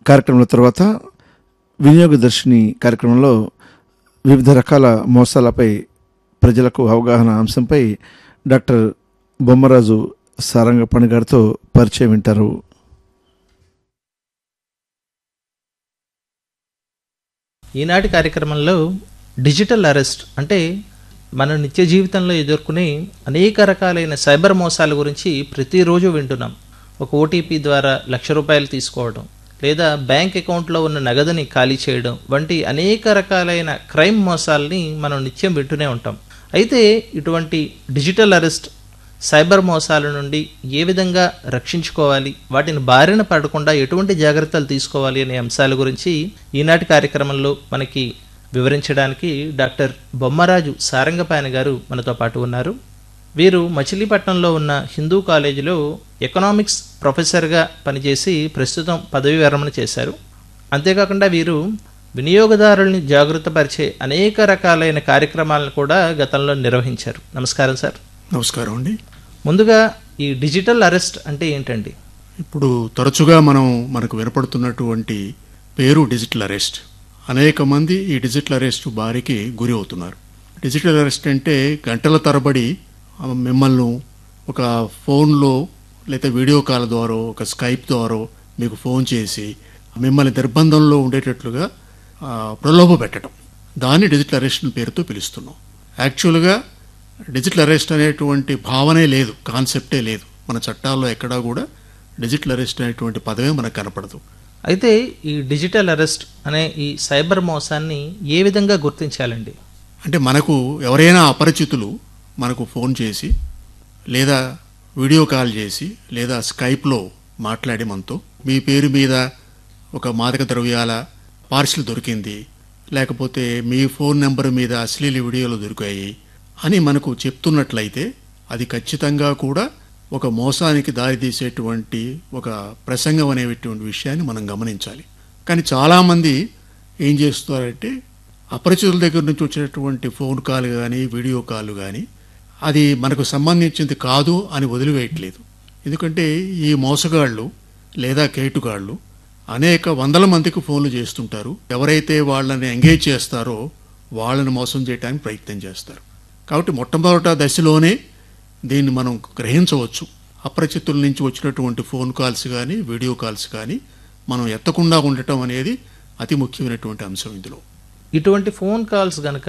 కార్యక్రమం తర్వాత వినియోగదర్శిని కార్యక్రమంలో వివిధ రకాల మోసాలపై ప్రజలకు అవగాహన అంశంపై డాక్టర్ బొమ్మరాజు సారంగపణి గారితో పరిచయం వింటారు ఈనాటి కార్యక్రమంలో డిజిటల్ అరెస్ట్ అంటే మన నిత్య జీవితంలో ఎదుర్కొనే అనేక రకాలైన సైబర్ మోసాల గురించి ప్రతిరోజు వింటున్నాం ఒక ఓటీపీ ద్వారా లక్ష రూపాయలు తీసుకోవడం లేదా బ్యాంక్ అకౌంట్లో ఉన్న నగదుని ఖాళీ చేయడం వంటి అనేక రకాలైన క్రైమ్ మోసాలని మనం నిత్యం వింటూనే ఉంటాం అయితే ఇటువంటి డిజిటల్ అరెస్ట్ సైబర్ మోసాల నుండి ఏ విధంగా రక్షించుకోవాలి వాటిని బారిన పడకుండా ఎటువంటి జాగ్రత్తలు తీసుకోవాలి అనే అంశాల గురించి ఈనాటి కార్యక్రమంలో మనకి వివరించడానికి డాక్టర్ బొమ్మరాజు సారంగపాయన గారు మనతో పాటు ఉన్నారు వీరు మచిలీపట్నంలో ఉన్న హిందూ కాలేజీలో ఎకనామిక్స్ ప్రొఫెసర్గా పనిచేసి ప్రస్తుతం పదవి విరమణ చేశారు అంతేకాకుండా వీరు వినియోగదారుల్ని జాగృతపరిచే అనేక రకాలైన కార్యక్రమాలను కూడా గతంలో నిర్వహించారు నమస్కారం సార్ నమస్కారం అండి ముందుగా ఈ డిజిటల్ అరెస్ట్ అంటే ఏంటండి ఇప్పుడు తరచుగా మనం మనకు వినపడుతున్నటువంటి పేరు డిజిటల్ అరెస్ట్ అనేక మంది ఈ డిజిటల్ అరెస్ట్ బారికి గురి అవుతున్నారు డిజిటల్ అరెస్ట్ అంటే గంటల తరబడి ఆ, మిమ్మల్ని ఒక ఫోన్లో లేదా వీడియో కాల్ ద్వారా ఒక స్కైప్ ద్వారా మీకు ఫోన్ చేసి మిమ్మల్ని నిర్బంధంలో ఉండేటట్లుగా ఆ, ప్రలోభ పెట్టడం దాన్ని డిజిటల్ అరెస్ట్ పేరుతో పిలుస్తున్నాం యాక్చువల్గా డిజిటల్ అరెస్ట్ అనేటువంటి భావనే లేదు కాన్సెప్టే లేదు మన చట్టాల్లో ఎక్కడా కూడా డిజిటల్ అరెస్ట్ అనేటువంటి పదమే మనకు కనపడదు అయితే ఈ డిజిటల్ అరెస్ట్ అనే ఈ సైబర్ మోసాన్ని ఏ విధంగా గుర్తించాలండి అంటే మనకు ఎవరైనా అపరిచితులు మనకు ఫోన్ చేసి లేదా వీడియో కాల్ చేసి లేదా స్కైప్లో మాట్లాడి మనతో మీ పేరు మీద ఒక మాదక ద్రవ్యాల పార్సిల్ దొరికింది లేకపోతే మీ ఫోన్ నెంబర్ మీద అశ్లీల వీడియోలు దొరికాయి అని మనకు చెప్తున్నట్లయితే అది ఖచ్చితంగా కూడా ఒక మోసానికి దారితీసేటువంటి ఒక ప్రసంగం అనేటువంటి విషయాన్ని మనం గమనించాలి కానీ చాలామంది ఏం చేస్తున్నారంటే అపరిచితుల దగ్గర నుంచి వచ్చేటువంటి ఫోన్ కాల్ కానీ వీడియో కాల్ కానీ అది మనకు సంబంధించింది కాదు అని వదిలివేయట్లేదు ఎందుకంటే ఈ మోసగాళ్ళు లేదా కేటుగాళ్ళు అనేక వందల మందికి ఫోన్లు చేస్తుంటారు ఎవరైతే వాళ్ళని ఎంగేజ్ చేస్తారో వాళ్ళని మోసం చేయడానికి ప్రయత్నం చేస్తారు కాబట్టి మొట్టమొదట దశలోనే దీన్ని మనం గ్రహించవచ్చు అపరిచితుల నుంచి వచ్చినటువంటి ఫోన్ కాల్స్ కానీ వీడియో కాల్స్ కానీ మనం ఎత్తకుండా ఉండటం అనేది అతి ముఖ్యమైనటువంటి అంశం ఇందులో ఇటువంటి ఫోన్ కాల్స్ గనక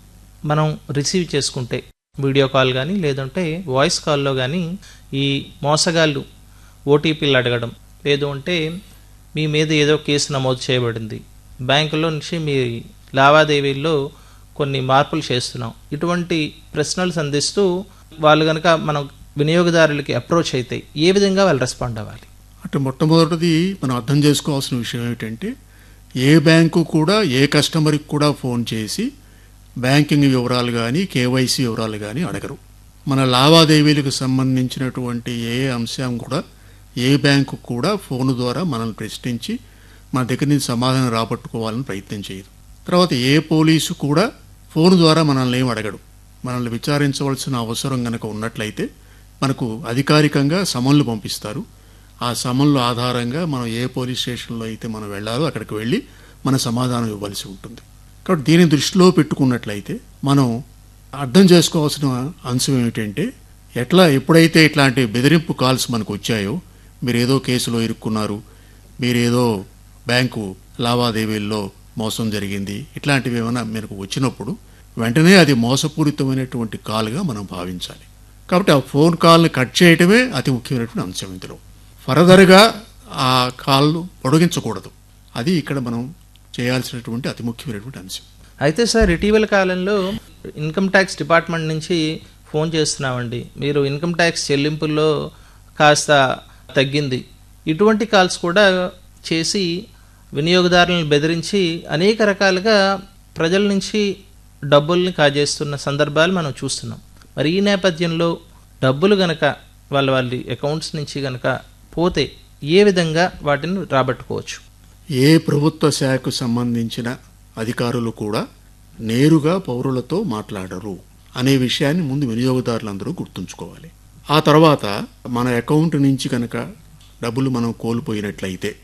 మనం రిసీవ్ చేసుకుంటే వీడియో కాల్ కానీ లేదంటే వాయిస్ కాల్లో కానీ ఈ మోసగాళ్ళు ఓటీపీలు అడగడం లేదు అంటే మీ మీద ఏదో కేసు నమోదు చేయబడింది బ్యాంకులో నుంచి మీ లావాదేవీల్లో కొన్ని మార్పులు చేస్తున్నాం ఇటువంటి ప్రశ్నలు సంధిస్తూ వాళ్ళు కనుక మనం వినియోగదారులకి అప్రోచ్ అయితే ఏ విధంగా వాళ్ళు రెస్పాండ్ అవ్వాలి అంటే మొట్టమొదటిది మనం అర్థం చేసుకోవాల్సిన విషయం ఏమిటంటే ఏ బ్యాంకు కూడా ఏ కస్టమర్కి కూడా ఫోన్ చేసి బ్యాంకింగ్ వివరాలు కానీ కేవైసీ వివరాలు కానీ అడగరు మన లావాదేవీలకు సంబంధించినటువంటి ఏ అంశం కూడా ఏ బ్యాంకు కూడా ఫోన్ ద్వారా మనల్ని ప్రశ్నించి మన దగ్గర నుంచి సమాధానం రాబట్టుకోవాలని ప్రయత్నం చేయదు తర్వాత ఏ పోలీసు కూడా ఫోన్ ద్వారా మనల్ని ఏం అడగడు మనల్ని విచారించవలసిన అవసరం కనుక ఉన్నట్లయితే మనకు అధికారికంగా సమన్లు పంపిస్తారు ఆ సమన్ల ఆధారంగా మనం ఏ పోలీస్ స్టేషన్లో అయితే మనం వెళ్ళాలో అక్కడికి వెళ్ళి మన సమాధానం ఇవ్వాల్సి ఉంటుంది కాబట్టి దీన్ని దృష్టిలో పెట్టుకున్నట్లయితే మనం అర్థం చేసుకోవాల్సిన అంశం ఏమిటంటే ఎట్లా ఎప్పుడైతే ఇట్లాంటి బెదిరింపు కాల్స్ మనకు వచ్చాయో మీరు ఏదో కేసులో ఇరుక్కున్నారు మీరేదో బ్యాంకు లావాదేవీల్లో మోసం జరిగింది ఇట్లాంటివి ఏమైనా మనకు వచ్చినప్పుడు వెంటనే అది మోసపూరితమైనటువంటి కాల్గా మనం భావించాలి కాబట్టి ఆ ఫోన్ కాల్ని కట్ చేయటమే అతి ముఖ్యమైనటువంటి అంశం ఇందులో ఫర్దర్గా ఆ కాల్ను పొడిగించకూడదు అది ఇక్కడ మనం చేయాల్సినటువంటి అతి ముఖ్యమైనటువంటి అంశం అయితే సార్ ఇటీవల కాలంలో ఇన్కమ్ ట్యాక్స్ డిపార్ట్మెంట్ నుంచి ఫోన్ చేస్తున్నామండి మీరు ఇన్కమ్ ట్యాక్స్ చెల్లింపుల్లో కాస్త తగ్గింది ఇటువంటి కాల్స్ కూడా చేసి వినియోగదారులను బెదిరించి అనేక రకాలుగా ప్రజల నుంచి డబ్బుల్ని కాజేస్తున్న సందర్భాలు మనం చూస్తున్నాం మరి ఈ నేపథ్యంలో డబ్బులు గనక వాళ్ళ వాళ్ళ అకౌంట్స్ నుంచి గనక పోతే ఏ విధంగా వాటిని రాబట్టుకోవచ్చు ఏ ప్రభుత్వ శాఖకు సంబంధించిన అధికారులు కూడా నేరుగా పౌరులతో మాట్లాడరు అనే విషయాన్ని ముందు వినియోగదారులందరూ గుర్తుంచుకోవాలి ఆ తర్వాత మన అకౌంట్ నుంచి కనుక డబ్బులు మనం కోల్పోయినట్లయితే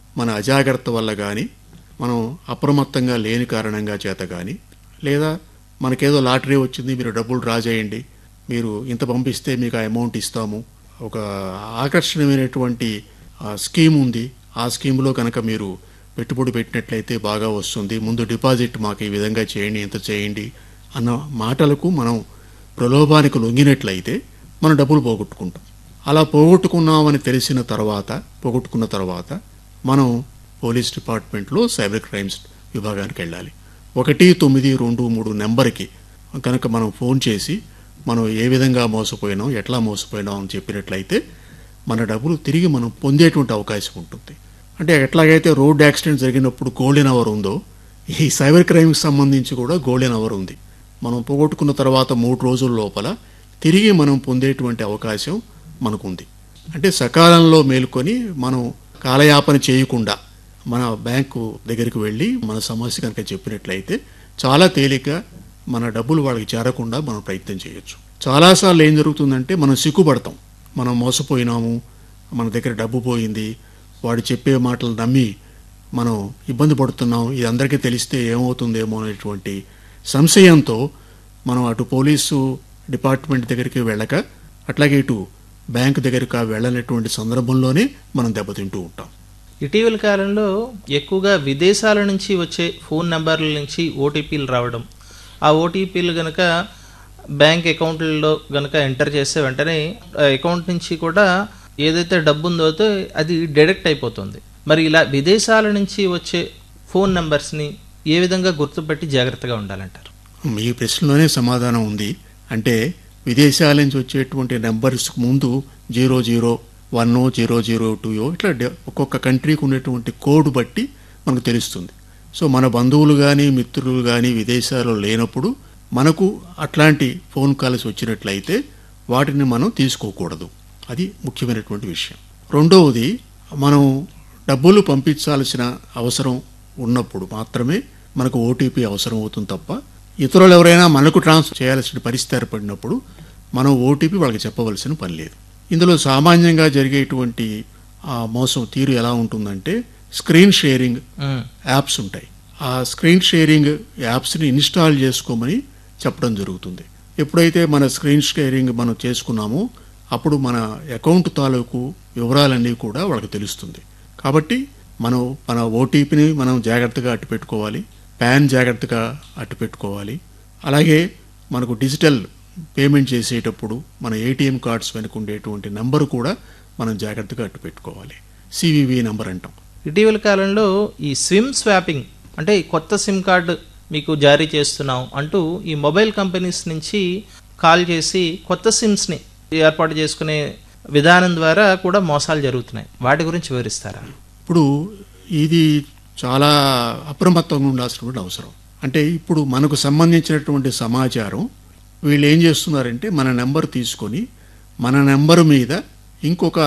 మన అజాగ్రత్త వల్ల కానీ మనం అప్రమత్తంగా లేని కారణంగా చేత కానీ లేదా మనకేదో లాటరీ వచ్చింది మీరు డబ్బులు డ్రా చేయండి మీరు ఇంత పంపిస్తే మీకు ఆ అమౌంట్ ఇస్తాము ఒక ఆకర్షణీయమైనటువంటి ఆ, స్కీమ్ ఉంది ఆ స్కీమ్లో కనుక మీరు పెట్టుబడి పెట్టినట్లయితే బాగా వస్తుంది ముందు డిపాజిట్ మాకు ఈ విధంగా చేయండి ఇంత చేయండి అన్న మాటలకు మనం ప్రలోభానికి లొంగినట్లయితే మనం డబ్బులు పోగొట్టుకుంటాం అలా పోగొట్టుకున్నామని తెలిసిన తర్వాత పోగొట్టుకున్న తర్వాత మనం పోలీస్ డిపార్ట్మెంట్లో సైబర్ క్రైమ్స్ విభాగానికి వెళ్ళాలి ఒకటి తొమ్మిది రెండు మూడు నెంబర్కి కనుక మనం ఫోన్ చేసి మనం ఏ విధంగా మోసపోయినాం ఎట్లా మోసపోయినాం అని చెప్పినట్లయితే మన డబ్బులు తిరిగి మనం పొందేటువంటి అవకాశం ఉంటుంది అంటే ఎట్లాగైతే రోడ్ యాక్సిడెంట్ జరిగినప్పుడు గోల్డెన్ అవర్ ఉందో ఈ సైబర్ క్రైమ్కి సంబంధించి కూడా గోల్డెన్ అవర్ ఉంది మనం పోగొట్టుకున్న తర్వాత మూడు రోజుల లోపల తిరిగి మనం పొందేటువంటి అవకాశం మనకుంది అంటే సకాలంలో మేల్కొని మనం కాలయాపన చేయకుండా మన బ్యాంకు దగ్గరికి వెళ్ళి మన సమస్య కనుక చెప్పినట్లయితే చాలా తేలిక మన డబ్బులు వాళ్ళకి చేరకుండా మనం ప్రయత్నం చేయొచ్చు చాలాసార్లు ఏం జరుగుతుందంటే మనం సిగ్గుపడతాం మనం మోసపోయినాము మన దగ్గర డబ్బు పోయింది వాడు చెప్పే మాటలు నమ్మి మనం ఇబ్బంది పడుతున్నాం ఇది అందరికీ తెలిస్తే ఏమవుతుందేమో అనేటువంటి సంశయంతో మనం అటు పోలీసు డిపార్ట్మెంట్ దగ్గరికి వెళ్ళక అట్లాగే ఇటు బ్యాంకు దగ్గరికి వెళ్ళనటువంటి సందర్భంలోనే మనం దెబ్బతింటూ ఉంటాం ఇటీవల కాలంలో ఎక్కువగా విదేశాల నుంచి వచ్చే ఫోన్ నెంబర్ల నుంచి ఓటీపీలు రావడం ఆ ఓటీపీలు గనక బ్యాంక్ అకౌంట్లలో గనక ఎంటర్ చేస్తే వెంటనే ఆ అకౌంట్ నుంచి కూడా ఏదైతే డబ్బు ఉందో అయితే అది డిడక్ట్ అయిపోతుంది మరి ఇలా విదేశాల నుంచి వచ్చే ఫోన్ నెంబర్స్ని ఏ విధంగా గుర్తుపెట్టి జాగ్రత్తగా ఉండాలంటారు మీ ప్రశ్నలోనే సమాధానం ఉంది అంటే విదేశాల నుంచి వచ్చేటువంటి నెంబర్స్ ముందు zero zero one zero zero two ఇట్లా డ- ఒక్కొక్క కంట్రీకి ఉన్నటువంటి కోడ్ బట్టి మనకు తెలుస్తుంది సో మన బంధువులు కానీ మిత్రులు కానీ విదేశాల్లో లేనప్పుడు మనకు అట్లాంటి ఫోన్ కాల్స్ వచ్చినట్లయితే వాటిని మనం తీసుకోకూడదు అది ముఖ్యమైనటువంటి విషయం రెండవది మనం డబ్బులు పంపించాల్సిన అవసరం ఉన్నప్పుడు మాత్రమే మనకు ఓటీపీ అవసరం అవుతుంది తప్ప ఇతరులు ఎవరైనా మనకు ట్రాన్స్ఫర్ చేయాల్సిన పరిస్థితి ఏర్పడినప్పుడు మనం ఓటీపీ వాళ్ళకి చెప్పవలసిన పని లేదు ఇందులో సామాన్యంగా జరిగేటువంటి ఆ మోసం తీరు ఎలా ఉంటుందంటే స్క్రీన్ షేరింగ్ మ్మ్. యాప్స్ ఉంటాయి ఆ స్క్రీన్ షేరింగ్ యాప్స్ని ఇన్స్టాల్ చేసుకోమని చెప్పడం జరుగుతుంది ఎప్పుడైతే మన స్క్రీన్ షేరింగ్ మనం చేసుకున్నామో అప్పుడు మన అకౌంట్ తాలూకు వివరాలన్నీ కూడా వాళ్ళకి తెలుస్తుంది కాబట్టి మనం మన ఓటీపీని మనం జాగ్రత్తగా అట్టు పెట్టుకోవాలి పాన్ జాగ్రత్తగా అట్టు పెట్టుకోవాలి అలాగే మనకు డిజిటల్ పేమెంట్ చేసేటప్పుడు మన ఏటీఎం కార్డ్స్ వెనుక ఉండేటువంటి నెంబర్ కూడా మనం జాగ్రత్తగా అట్టు పెట్టుకోవాలి సివివి నెంబర్ అంటాం ఇటీవల కాలంలో ఈ సిమ్ స్వాపింగ్ అంటే ఈ కొత్త సిమ్ కార్డు మీకు జారీ చేస్తున్నాం అంటూ ఈ మొబైల్ కంపెనీస్ నుంచి కాల్ చేసి కొత్త సిమ్స్ని ఏర్పాటు చేసుకునే విధానం ద్వారా కూడా మోసాలు జరుగుతున్నాయి వాటి గురించి వివరిస్తారా ఇప్పుడు ఇది చాలా అప్రమత్తంగా ఉండాల్సినటువంటి అవసరం అంటే ఇప్పుడు మనకు సంబంధించినటువంటి సమాచారం వీళ్ళు ఏం చేస్తున్నారంటే మన నెంబర్ తీసుకొని మన నెంబర్ మీద ఇంకొక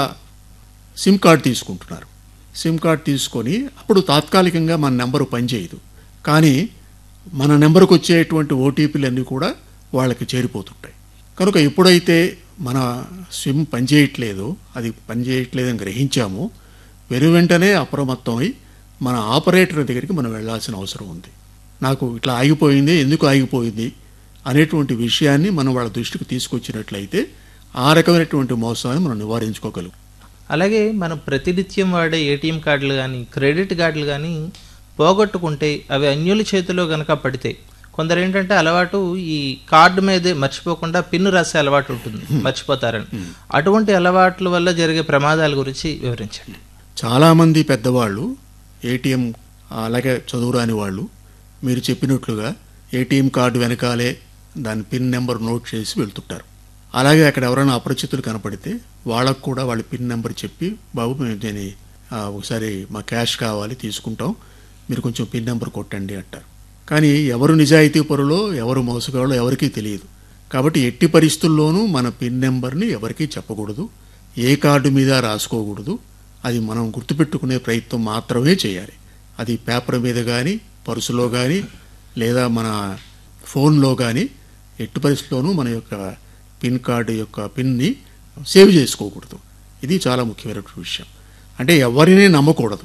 సిమ్ కార్డ్ తీసుకుంటున్నారు సిమ్ కార్డ్ తీసుకొని అప్పుడు తాత్కాలికంగా మన నెంబరు పనిచేయదు కానీ మన నెంబర్కి వచ్చేటువంటి ఓటీపీలన్నీ కూడా వాళ్ళకి చేరిపోతుంటాయి కనుక ఎప్పుడైతే మన సిమ్ పనిచేయట్లేదో అది పనిచేయట్లేదని గ్రహించామో వెను వెంటనే అప్రమత్తమై మన ఆపరేటర్ దగ్గరికి మనం వెళ్ళాల్సిన అవసరం ఉంది నాకు ఇట్లా ఆగిపోయింది ఎందుకు ఆగిపోయింది అనేటువంటి విషయాన్ని మనం వాళ్ళ దృష్టికి తీసుకొచ్చినట్లయితే ఆ రకమైనటువంటి మోసాన్ని మనం నివారించుకోగలం అలాగే మనం ప్రతినిత్యం వాడే ఏటీఎం కార్డులు కానీ క్రెడిట్ కార్డులు కానీ పోగొట్టుకుంటే అవి అన్యుల చేతిలో గనక పడితే కొందరు ఏంటంటే అలవాటు ఈ కార్డు మీదే మర్చిపోకుండా పిన్ను రాసే అలవాటు ఉంటుంది మర్చిపోతారని అటువంటి అలవాట్ల వల్ల జరిగే ప్రమాదాల గురించి వివరించండి చాలామంది పెద్దవాళ్ళు ఏటీఎం అలాగే చదువురాని వాళ్ళు మీరు చెప్పినట్లుగా ఏటీఎం కార్డు వెనకాలే దాని పిన్ నెంబర్ నోట్ చేసి వెళ్తుంటారు అలాగే అక్కడ ఎవరైనా అపరిచితులు కనపడితే వాళ్ళకు కూడా వాళ్ళ పిన్ నెంబర్ చెప్పి బాబు మేము దీన్ని ఆ, ఒకసారి మా క్యాష్ కావాలి తీసుకుంటాం మీరు కొంచెం పిన్ నెంబర్ కొట్టండి అంటారు కానీ ఎవరు నిజాయితీ పరులో ఎవరు మోసగాళ్ళో ఎవరికీ తెలియదు కాబట్టి ఎట్టి పరిస్థితుల్లోనూ మన పిన్ నెంబర్ని ఎవరికీ చెప్పకూడదు ఏ కార్డు మీద రాసుకోకూడదు అది మనం గుర్తుపెట్టుకునే ప్రయత్నం మాత్రమే చేయాలి అది పేపర్ మీద కానీ పర్సులో కానీ లేదా మన ఫోన్లో కానీ ఎట్టి పరిస్థితుల్లోనూ మన యొక్క పిన్ కార్డు యొక్క పిన్ని సేవ్ చేసుకోకూడదు ఇది చాలా ముఖ్యమైనటువంటి విషయం అంటే ఎవరిని నమ్మకూడదు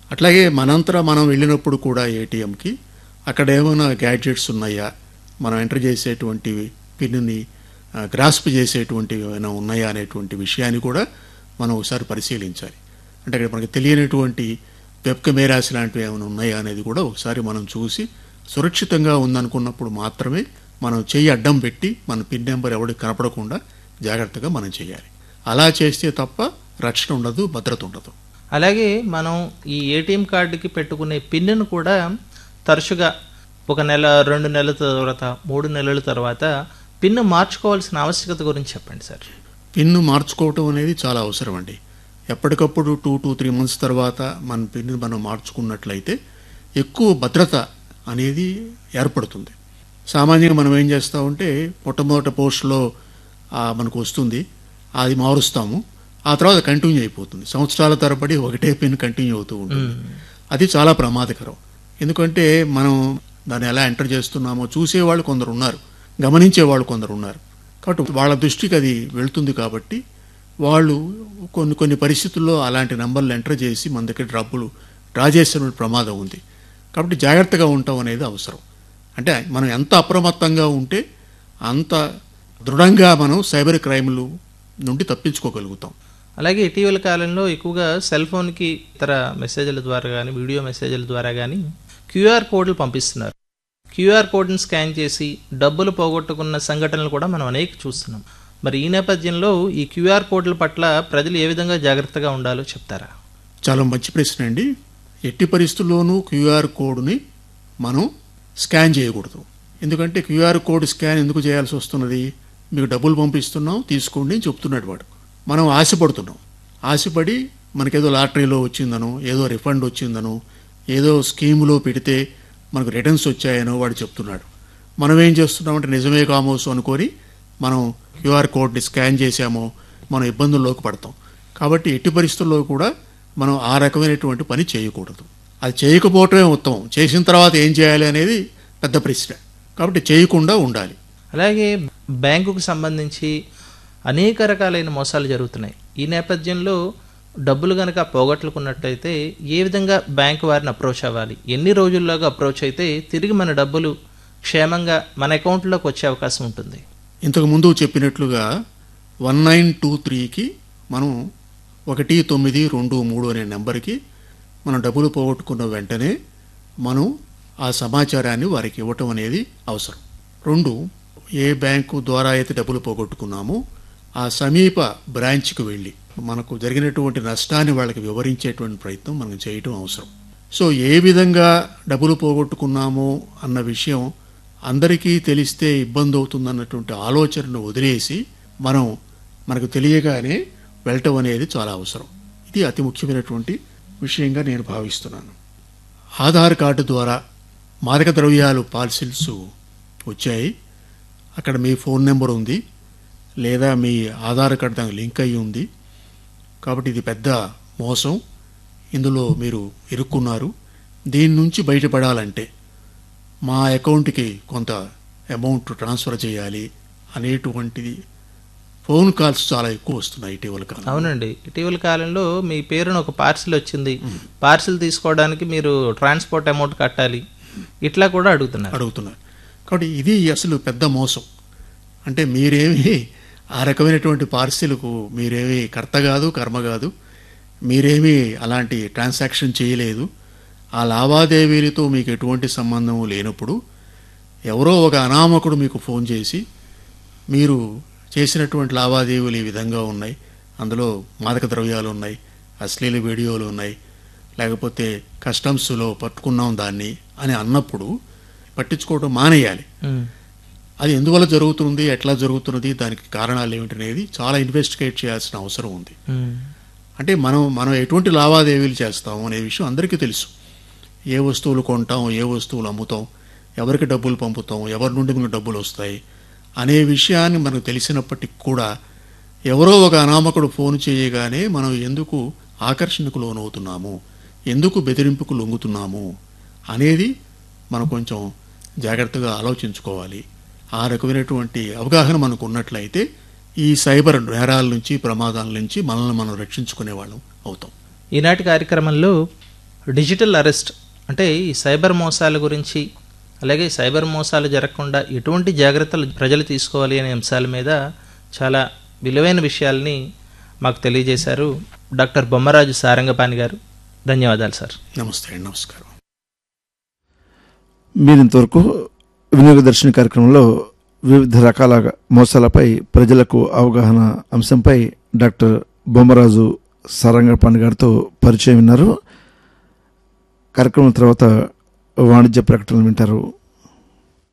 అట్లాగే మనంతరా మనం వెళ్ళినప్పుడు కూడా ఏటీఎంకి అక్కడ ఏమైనా గ్యాడ్జెట్స్ ఉన్నాయా మనం ఎంటర్ చేసేటువంటి పిన్ని గ్రాస్ప్ చేసేటువంటివి ఏమైనా ఉన్నాయా అనేటువంటి విషయాన్ని కూడా మనం ఒకసారి పరిశీలించాలి అంటే అక్కడ మనకి తెలియనటువంటి వెబ్ కెమెరాస్ లాంటివి ఏమైనా ఉన్నాయా అనేది కూడా ఒకసారి మనం చూసి సురక్షితంగా ఉందనుకున్నప్పుడు మాత్రమే మనం చెయ్యి అడ్డం పెట్టి మన పిన్ నెంబర్ ఎవరికి కనపడకుండా జాగ్రత్తగా మనం చేయాలి అలా చేస్తే తప్ప రక్షణ ఉండదు భద్రత ఉండదు అలాగే మనం ఈ ఏటీఎం కార్డుకి పెట్టుకునే పిన్నును కూడా తరచుగా ఒక నెల రెండు నెలల తర్వాత మూడు నెలల తర్వాత పిన్ను మార్చుకోవాల్సిన ఆవశ్యకత గురించి చెప్పండి సార్ పిన్ను మార్చుకోవటం అనేది చాలా అవసరం అండి ఎప్పటికప్పుడు టూ టూ త్రీ మంత్స్ తర్వాత మన పిన్ను మనం మార్చుకున్నట్లయితే ఎక్కువ భద్రత అనేది ఏర్పడుతుంది సామాన్యంగా మనం ఏం చేస్తామంటే మొట్టమొదటి పోస్ట్లో మనకు వస్తుంది అది మారుస్తాము ఆ తర్వాత కంటిన్యూ అయిపోతుంది సంవత్సరాల తరబడి ఒకటే పిన్ కంటిన్యూ అవుతూ ఉంటుంది అది చాలా ప్రమాదకరం ఎందుకంటే మనం దాన్ని ఎలా ఎంటర్ చేస్తున్నామో చూసేవాళ్ళు కొందరు ఉన్నారు గమనించేవాళ్ళు కొందరు ఉన్నారు కాబట్టి వాళ్ళ దృష్టికి అది వెళ్తుంది కాబట్టి వాళ్ళు కొన్ని కొన్ని పరిస్థితుల్లో అలాంటి నంబర్లు ఎంటర్ చేసి మన దగ్గర డబ్బులు డ్రా చేసే ప్రమాదం ఉంది కాబట్టి జాగ్రత్తగా ఉండటం అనేది అవసరం అంటే మనం ఎంత అప్రమత్తంగా ఉంటే అంత దృఢంగా మనం సైబర్ క్రైమ్లు నుండి తప్పించుకోగలుగుతాం అలాగే ఇటీవల కాలంలో ఎక్కువగా సెల్ ఫోన్కి ఇతర మెసేజ్ల ద్వారా కానీ వీడియో మెసేజ్ల ద్వారా కానీ క్యూఆర్ కోడ్లు పంపిస్తున్నారు క్యూఆర్ కోడ్ని స్కాన్ చేసి డబ్బులు పోగొట్టుకున్న సంఘటనలు కూడా మనం అనేక చూస్తున్నాం మరి ఈ నేపథ్యంలో ఈ క్యూఆర్ కోడ్ల పట్ల ప్రజలు ఏ విధంగా జాగ్రత్తగా ఉండాలో చెప్తారా చాలా మంచి ప్రశ్న అండి ఎట్టి పరిస్థితుల్లోనూ క్యూఆర్ కోడ్ని మనం స్కాన్ చేయకూడదు ఎందుకంటే క్యూఆర్ కోడ్ స్కాన్ ఎందుకు చేయాల్సి వస్తున్నది మీకు డబ్బులు పంపిస్తున్నాం తీసుకోండి అని చెప్తున్నాడు వాడు మనం ఆశపడుతున్నాం ఆశపడి మనకేదో లాటరీలో వచ్చిందనో ఏదో రిఫండ్ వచ్చిందనో ఏదో స్కీములో పెడితే మనకు రిటర్న్స్ వచ్చాయనో వాడు చెప్తున్నాడు మనం ఏం చేస్తున్నామంటే నిజమే కామోసు అనుకొని మనం క్యూఆర్ కోడ్ని స్కాన్ చేసామో మనం ఇబ్బందుల్లోకి పడతాం కాబట్టి ఎట్టి పరిస్థితుల్లో కూడా మనం ఆ రకమైనటువంటి పని చేయకూడదు అది చేయకపోవటమే ఉత్తమం చేసిన తర్వాత ఏం చేయాలి అనేది పెద్ద ప్రశ్న కాబట్టి చేయకుండా ఉండాలి అలాగే బ్యాంకుకు సంబంధించి అనేక రకాలైన మోసాలు జరుగుతున్నాయి ఈ నేపథ్యంలో డబ్బులు కనుక పోగొట్టుకున్నట్టయితే ఏ విధంగా బ్యాంక్ వారిని అప్రోచ్ అవ్వాలి ఎన్ని రోజుల్లోగా అప్రోచ్ అయితే తిరిగి మన డబ్బులు క్షేమంగా మన అకౌంట్లోకి వచ్చే అవకాశం ఉంటుంది ఇంతకు ముందు చెప్పినట్లుగా వన్ నైన్ టూ త్రీకి మనం ఒకటి తొమ్మిది రెండు మూడు అనే నెంబర్కి మనం డబ్బులు పోగొట్టుకున్న వెంటనే మనం ఆ సమాచారాన్ని వారికి ఇవ్వటం అనేది అవసరం రెండు ఏ బ్యాంకు ద్వారా అయితే డబ్బులు పోగొట్టుకున్నామో ఆ సమీప బ్రాంచ్కి వెళ్ళి మనకు జరిగినటువంటి నష్టాన్ని వాళ్ళకి వివరించేటువంటి ప్రయత్నం మనం చేయటం అవసరం సో ఏ విధంగా డబ్బులు పోగొట్టుకున్నామో అన్న విషయం అందరికీ తెలిస్తే ఇబ్బంది అవుతుందన్నటువంటి ఆలోచనను వదిలేసి మనం మనకు తెలియగానే వెళ్ళటం అనేది చాలా అవసరం ఇది అతి ముఖ్యమైనటువంటి విషయంగా నేను భావిస్తున్నాను ఆధార్ కార్డు ద్వారా మాదక ద్రవ్యాలు పార్సిల్స్ వచ్చాయి అక్కడ మీ ఫోన్ నెంబర్ ఉంది లేదా మీ ఆధార్ కార్డు దానికి లింక్ అయి ఉంది కాబట్టి ఇది పెద్ద మోసం ఇందులో మీరు ఇరుక్కున్నారు దీని నుంచి బయటపడాలంటే మా అకౌంట్కి కొంత అమౌంట్ ట్రాన్స్ఫర్ చేయాలి అనేటువంటిది ఫోన్ కాల్స్ చాలా ఎక్కువ వస్తున్నాయి ఇటీవల కాలం అవునండి ఇటీవల కాలంలో మీ పేరున ఒక పార్సిల్ వచ్చింది పార్సిల్ తీసుకోవడానికి మీరు ట్రాన్స్పోర్ట్ అమౌంట్ కట్టాలి ఇట్లా కూడా అడుగుతున్నారు అడుగుతున్నారు కాబట్టి ఇది అసలు పెద్ద మోసం అంటే మీరేమి ఆ రకమైనటువంటి పార్సిల్కు మీరేమి కర్త కాదు కర్మ కాదు మీరేమీ అలాంటి ట్రాన్సాక్షన్ చేయలేదు ఆ లావాదేవీలతో మీకు ఎటువంటి సంబంధం లేనప్పుడు ఎవరో ఒక అనామకుడు మీకు ఫోన్ చేసి మీరు చేసినటువంటి లావాదేవీలు ఈ విధంగా ఉన్నాయి అందులో మాదక ద్రవ్యాలు ఉన్నాయి అశ్లీల వీడియోలు ఉన్నాయి లేకపోతే కస్టమ్స్లో పట్టుకున్నాం దాన్ని అని అన్నప్పుడు పట్టించుకోవడం మానేయాలి ఉమ్. అది ఎందువల్ల జరుగుతుంది ఎట్లా జరుగుతున్నది దానికి కారణాలు ఏమిటనేది చాలా ఇన్వెస్టిగేట్ చేయాల్సిన అవసరం ఉంది ఉమ్. అంటే మనం మనం ఎటువంటి లావాదేవీలు చేస్తాం అనే విషయం అందరికీ తెలుసు ఏ వస్తువులు కొంటాం ఏ వస్తువులు అమ్ముతాం ఎవరికి డబ్బులు పంపుతాం ఎవరి నుండి మనకు డబ్బులు వస్తాయి అనే విషయాన్ని మనకు తెలిసినప్పటికి కూడా ఎవరో ఒక అనామకుడు ఫోన్ చేయగానే మనం ఎందుకు ఆకర్షణకు లోనవుతున్నాము ఎందుకు బెదిరింపుకు లొంగుతున్నాము అనేది మనం కొంచెం జాగ్రత్తగా ఆలోచించుకోవాలి ఆ రకమైనటువంటి అవగాహన మనకు ఉన్నట్లయితే ఈ సైబర్ నేరాల నుంచి ప్రమాదాల నుంచి మనల్ని మనం రక్షించుకునే వాళ్ళం అవుతాం ఈనాటి కార్యక్రమంలో డిజిటల్ అరెస్ట్ అంటే ఈ సైబర్ మోసాల గురించి అలాగే సైబర్ మోసాలు జరగకుండా ఎటువంటి జాగ్రత్తలు ప్రజలు తీసుకోవాలి అనే అంశాల మీద చాలా విలువైన విషయాల్ని మాకు తెలియజేశారు డాక్టర్ బొమ్మరాజు సారంగపాణి గారు ధన్యవాదాలు సార్ నమస్తే అండి నమస్కారం మీరు ఇంతవరకు వినియోగదర్శిని కార్యక్రమంలో వివిధ రకాల మోసాలపై ప్రజలకు అవగాహన అంశంపై డాక్టర్ బొమ్మరాజు సారంగపాణి గారితో పరిచయం విన్నారు కార్యక్రమం తర్వాత వాణిజ్య ప్రకటనలు వింటారు